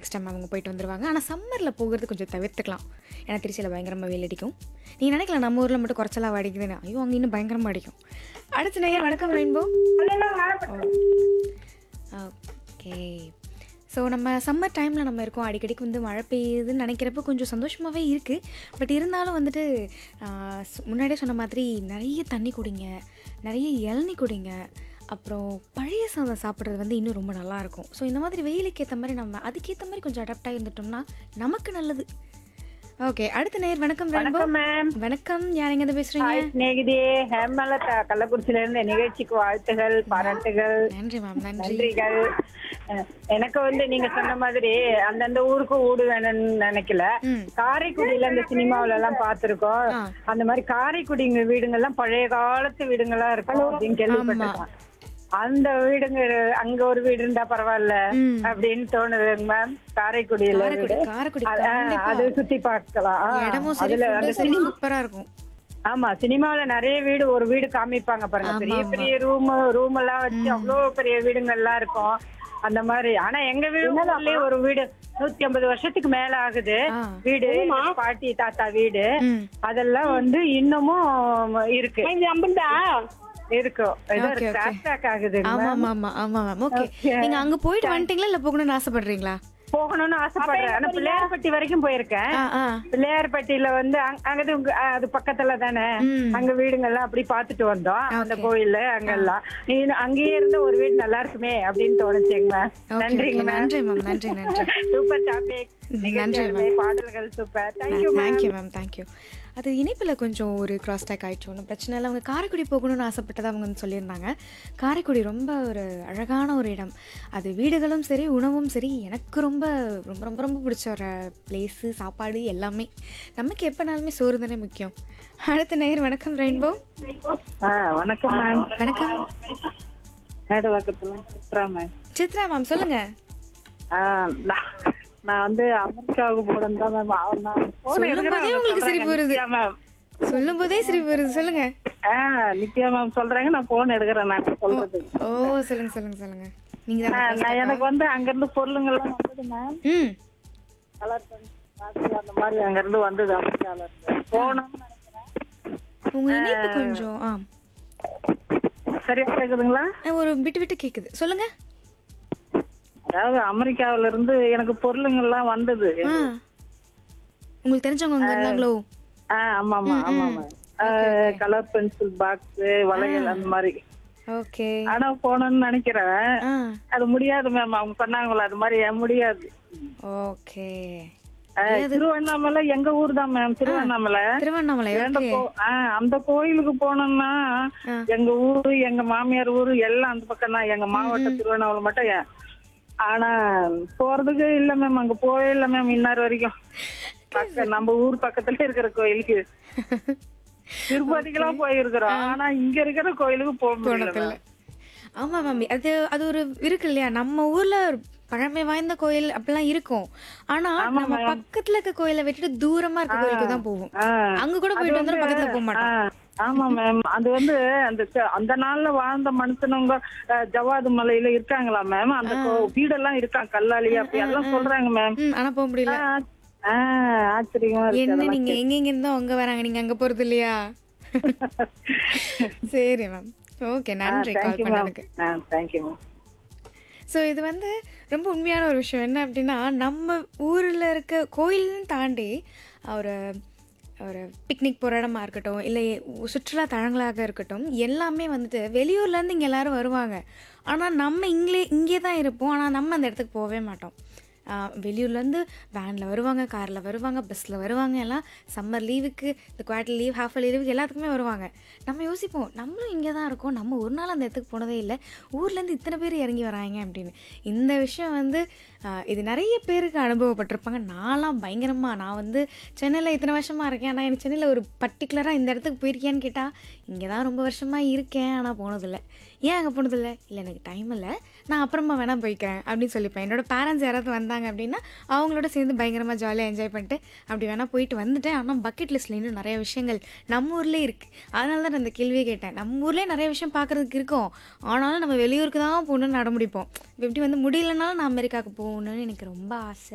Next time அவங்க போயிட்டு வந்துருவாங்க ஆனால் சம்மரில் போகிறது கொஞ்சம் தவிர்த்துக்கலாம் ஏன்னா திருச்சியில் பயங்கரமாக வெயில் அடிக்கும் நீ நினைக்கலாம் நம்ம ஊரில் மட்டும் குறைச்சலாக அடிக்குதுன்னு ஐயோ அங்கே இன்னும் பயங்கரமாக அடிக்கும் அடுத்த நேயர் வணக்கம் ரெயின்போ ஓகே ஸோ நம்ம சம்மர் டைமில் நம்ம இருக்கோம் அடிக்கடிக்கு வந்து மழை பெய்யுதுன்னு நினைக்கிறப்ப கொஞ்சம் சந்தோஷமாகவே இருக்குது பட் இருந்தாலும் வந்துட்டு ஆஹ், ஸ்- முன்னாடியே சொன்ன மாதிரி நிறைய தண்ணி குடிங்க நிறைய இளநி குடிங்க அப்புறம் பழைய சாதம் சாப்பிட்றது வந்து இன்னும் ரொம்ப நல்லாயிருக்கும் ஸோ இந்த மாதிரி வெயிலுக்கு ஏற்ற மாதிரி நம்ம அதுக்கேற்ற மாதிரி கொஞ்சம் அடாப்ட் ஆகிருந்துட்டோம்னா நமக்கு நல்லது ஓகே அடுத்த நேர் வணக்கம் ரெயின்போ வணக்கம் மேம் வணக்கம் யார் எங்கேருந்து பேசுகிறீங்க ஹாய் ஸ்நேகிதி ஹேமலதா கள்ளக்குறிச்சியில இருந்து நிகழ்ச்சிக்கு வாழ்த்துகள் பாராட்டுகள் நன்றி மேம் நன்றி நன்றிகள் அஹ், எனக்கு வந்து நீங்க சொன்ன மாதிரி அந்தந்த ஊருக்கு ஊடு வேணும்னு நினைக்கல ம் காரைக்குடியில இந்த சினிமாவில எல்லாம் பார்த்திருக்கோம் ஆ. அந்த மாதிரி காரைக்குடிங்க வீடுங்கெல்லாம் பழைய காலத்து வீடுங்களா இருக்கும் அப்படின்னு கேள்விப்பட்டிருக்கோம் அந்த வீடுங்க அங்க ஒரு வீடு இருந்தா பரவாயில்ல ம். அப்படின்னு தோணுதுங்க மேம் காரைக்குடியில காரைக்குடி வீடு காரைக்குடி அது- ஆ, கண்டிப்பா. அது சுத்தி பார்க்கலாம் ஆ, இடமும் சரி அதுல அந்த ஃபுட்டும் சரி சூப்பரா இருக்கும் ஆமா சினிமாவுல நிறைய வீடு ஒரு வீடு காமிப்பாங்க பாருங்க ஆமா, பெரிய ஆமா. பெரிய ரூம் ரூம் எல்லாம் வச்சு அவ்வளோ பெரிய வீடுங்க எல்லாம் இருக்கும் அந்த மாதிரி ஆனா எங்க வீடு ஒரு வீடு நூத்தி ஐம்பது வருஷத்துக்கு மேல ஆகுது ஆ. வீடு பாட்டி தாத்தா வீடு ம் அதெல்லாம் வந்து இன்னமும் இருக்கு இருக்கும் ஏதோ Okay, okay. கிராக் ஆகுது ஆமா ஆமா ஆமா ஆமா மேம் ஓகே Okay. நீங்க அங்க போயிட்டு வந்துட்டீங்களா இல்ல போகணும்னு ஆசைப்படுறீங்களா போகணும்னு ஆசைப்படுறேன் ஆனா பிள்ளையார்பட்டி வரைக்கும் போயிருக்கேன் ஆ ஆ பிள்ளையார்பட்டியில வந்து அங்க- அங்கது உங்க- அஹ் அது பக்கத்துல தானே ம். அங்க வீடுங்கெல்லாம் அப்படி பாத்துட்டு வந்தோம் அந்த Okay. கோயில்ல அங்கெல்லாம் நீ அங்கேயே இருந்த ஒரு வீடு நல்லா இருக்குமே அப்படின்னு தோணுச்சுங்க ஓகே நன்றிங்க ஓகே நன்றி மேம் நன்றி நன்றி சூப்பர் டாபிக் நன்றி, பாடல்கள் super thank you thank you ma'am thank you அது இணைப்பில் கொஞ்சம் ஒரு கிராஸ் டேக் ஆயிடுச்சு ஒன்றும் பிரச்சனை இல்லை அவங்க காரைக்குடி போகணும்னு ஆசைப்பட்டதை அவங்க வந்து சொல்லியிருந்தாங்க காரைக்குடி ரொம்ப ஒரு அழகான ஒரு இடம் அது வீடுகளும் சரி உணவும் சரி எனக்கு ரொம்ப ரொம்ப ரொம்ப ரொம்ப பிடிச்ச ஒரு பிளேஸு சாப்பாடு எல்லாமே நமக்கு எப்போனாலுமே சோறு தானே முக்கியம் அடுத்த நேர் வணக்கம் ரெயின்போ வணக்கம் மேம் வணக்கம் மேடம் பக்கத்துல சித்ரா மேம் சித்ரா மேம் சொல்லுங்க நான் வந்து அமெரிக்காவுக்கு போறேன் தான் மேம் நான் சொல்லும் போதே உங்களுக்கு சிரிப்பு வருது மேம் சொல்லும் போதே சிரிப்பு வருது சொல்லுங்க ஆ நித்யா மேம் சொல்றாங்க நான் போன் எடுக்கிறேன் நான் சொல்றது ஓ சொல்லுங்க சொல்லுங்க சொல்லுங்க நீங்க ஆ, தான் நான் எனக்கு வந்து அங்க இருந்து பொருளுங்கெல்லாம் வந்தது மேம் ம் கலர் பண்ணி பாக்கு அந்த மாதிரி அங்க இருந்து வந்தது அமெரிக்கால இருந்து போனோம்னு நினைக்கிறேன் உங்க இணைப்பு கொஞ்சம் ஆ சரியா கேக்குதுங்களா ஒரு விட்டு விட்டு கேக்குது சொல்லுங்க அதாவது அமெரிக்காவுல இருந்து எனக்கு பொருளுங்கெல்லாம் வந்தது ஆ உங்களுக்கு தெரிஞ்சவங்க அங்க இருந்தாங்களோ ஆ ஆமா ஆமா ஆமா மேம் கலர் பென்சில் பாக்ஸ் வளையல் அந்த மாதிரி ஓகே ஆனா போனோம்னு நினைக்கிறேன் ஆ அது முடியாது மேம் அவங்க சொன்னாங்களா அது மாதிரி ஏன் முடியாது ஓகே ஆ, திருவண்ணாமலை எங்க ஊர் தான் மேம் திருவண்ணாமலை திருவண்ணாமலை அந்த ஓகே கோ- ஆ, அந்த கோயிலுக்கு போனோம்னா ஆ. எங்க ஊரு எங்க மாமியார் ஊரு எல்லாம் அந்த பக்கம் தான் எங்க மாவட்டம் திருவண்ணாமலை மட்டும் ஏன். ஆனா போறதுக்கு இல்ல மேம் அங்க போயே இல்ல மேம் இன்னார் வரைக்கும் பக்க நம்ம ஊர் பக்கத்துல இருக்கிற கோயிலுக்கு திருப்பதிக்கெல்லாம் போயிருக்கிறோம் ஆனா இங்க இருக்கிற கோயிலுக்கு போக முடியல போனதில்ல மேம். ஆமா மாமி அது அது ஒரு இருக்கு இல்லையா நம்ம ஊர்ல ஒரு பழமை வாய்ந்த கோயில் அப்படிலாம் இருக்கும் ஆனா நம்ம பக்கத்துல இருக்க கோயிலை விட்டுட்டு தூரமா இருக்க கோயிலுக்கு தான் போவோம் ஆ. அங்க கூட போயிட்டு வந்தா பக்கத்துல போக மாட்டோம் ஆ, ஆமா மேம் அது வந்து அந்த ச- அந்த நாள்ல வாழ்ந்த மனுஷனுங்க அஹ், ஜவ்வாது மலையில இருக்காங்களா மேம் அந்த கோ- வீடெல்லாம் இருக்காங்க கல்லாலி அப்படி எல்லாம் சொல்றாங்க மேம் ம் ஆனா போக முடியல ஆ, ஆ, ஆச்சரியமா இருக்கு என்ன நீங்க எங்க எங்க இருந்தோ அங்க வராங்க நீங்க அங்க போறது இல்லையா சரி மேம் ஓகே நன்றி கால் தேங்க்யூ மேம் பண்ணதுக்கு தேங்க்யூ மேம் ஸோ இது வந்து ரொம்ப உண்மையான ஒரு விஷயம் என்ன அப்படின்னா நம்ம ஊரில் இருக்க கோயில்னு தாண்டி ஒரு ஒரு பிக்னிக் போகிற இடமா இருக்கட்டும் இல்லை சுற்றுலா தலங்களாக இருக்கட்டும் எல்லாமே வந்துட்டு வெளியூர்லேருந்து இங்கே எல்லாரும் வருவாங்க ஆனால் நம்ம இங்கே இங்கே தான் இருப்போம் ஆனால் நம்ம அந்த இடத்துக்கு போகவே மாட்டோம் ஆஹ் வெளியூர்லேருந்து வேனில் வருவாங்க காரில் வருவாங்க பஸ்ஸில் வருவாங்க எல்லாம் சம்மர் லீவுக்கு இந்த குவார்டர் லீவ் ஹாஃப் லீவுக்கு எல்லாத்துக்குமே வருவாங்க நம்ம யோசிப்போம் நம்மளும் இங்கே தான் இருக்கோம் நம்ம ஒரு நாள் அந்த இடத்துக்கு போனதே இல்லை ஊர்லேருந்து இத்தனை பேர் இறங்கி வராங்க அப்படின்னு இந்த விஷயம் வந்து ஆஹ் இது நிறைய பேருக்கு அனுபவப்பட்டிருப்பாங்க நான்லாம் பயங்கரமாக நான் வந்து சென்னையில் இத்தனை வருஷமாக இருக்கேன் ஆனால் எனக்கு சென்னையில் ஒரு பர்டிகுலராக இந்த இடத்துக்கு போயிருக்கேன்னு கேட்டால் இங்கே தான் ரொம்ப வருஷமாக இருக்கேன் ஆனால் போனதில்லை ஏன் அங்கே போனதில்லை இல்லை எனக்கு டைம் இல்லை நான் அப்புறமா வேணால் போய்க்கிறேன் அப்படின்னு சொல்லிப்பேன் என்னோட பேரண்ட்ஸ் யாராவது வந்தாங்க அப்படின்னா அவங்களோட சேர்ந்து பயங்கரமாக ஜாலியாக என்ஜாய் பண்ணிட்டு அப்படி வேணால் போயிட்டு வந்துட்டேன் ஆனால் பக்கெட் லிஸ்ட்டில் இன்னும் நிறைய விஷயங்கள் நம்ம ஊர்லேயே இருக்குது அதனால தான் நான் இந்த கேள்வியே கேட்டேன் நம்ம ஊர்லேயே நிறைய விஷயம் பார்க்குறதுக்கு இருக்கும் ஆனாலும் நம்ம வெளியூருக்கு தான் போகணுன்னு நட முடிப்போம் இப்ப எப்படி வந்து முடியலனாலும் நான் அமெரிக்காவுக்கு போகணுன்னு எனக்கு ரொம்ப ஆசை